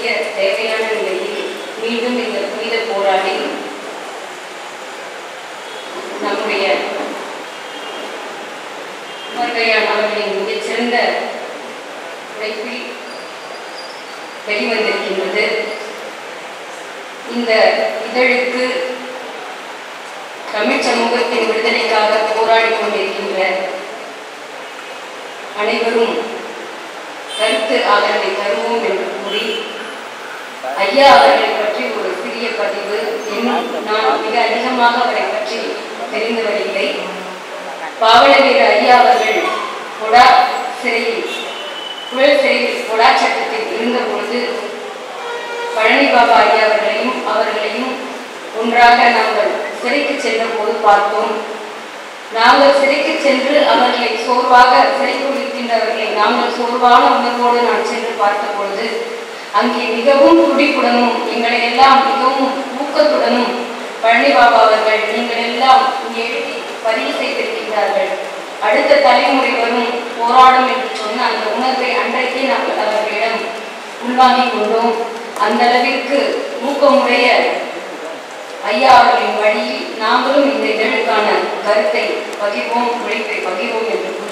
செய்ய தேவையான நிலையில் மீண்டும் இந்த புனித போராடி நம்முடைய உமர்கையான் அவர்களின் மிகச்சிறந்த உழைப்பில் வெளிவந்திருக்கின்றது இந்த இதழுக்கு தமிழ் சமூகத்தின் விடுதலைக்காக போராடி கொண்டிருக்கின்ற அனைவரும் கருத்து ஆதரவை தருவோம் என்று கூறி ஐயா அவர்களை பற்றி ஒரு சிறிய பதிவு இன்னும் நான் மிக அதிகமாக அவரை பற்றி தெரிந்தவரில்லை பாவலவீர ஐயா அவர்கள் கொடா சிறையில் புழல் சிறையில் கொடா சட்டத்தில் இருந்தபொழுது பழனி பாபா ஐயா அவர்களையும் அவர்களையும் ஒன்றாக நாங்கள் சிறைக்கு சென்ற போது பார்த்தோம் நாங்கள் சிறைக்கு சென்று அவர்களை சோர்வாக சிறைக்குள் இருக்கின்றவர்களை நாங்கள் சோர்வான உணர்வோடு நான் சென்று பார்த்த பொழுது அங்கே மிகவும் துடிப்புடனும் எங்களை எல்லாம் மிகவும் ஊக்கத்துடனும் பழனி பாபா அவர்கள் நீங்கள் எல்லாம் இங்கே எழுதி பதிவு செய்திருக்கின்றார்கள் அடுத்த தலைமுறை வரும் போராடும் என்று சொன்ன அந்த உணர்வை அன்றைக்கே நாங்கள் அவர்களிடம் உள்வாங்கிக் கொண்டோம் அந்த அளவிற்கு ஊக்கமுடைய ஐயா அவர்களின் வழியில் நாங்களும் இந்த இதழுக்கான கருத்தை பகிர்வோம் உழைப்பை பகிர்வோம் என்று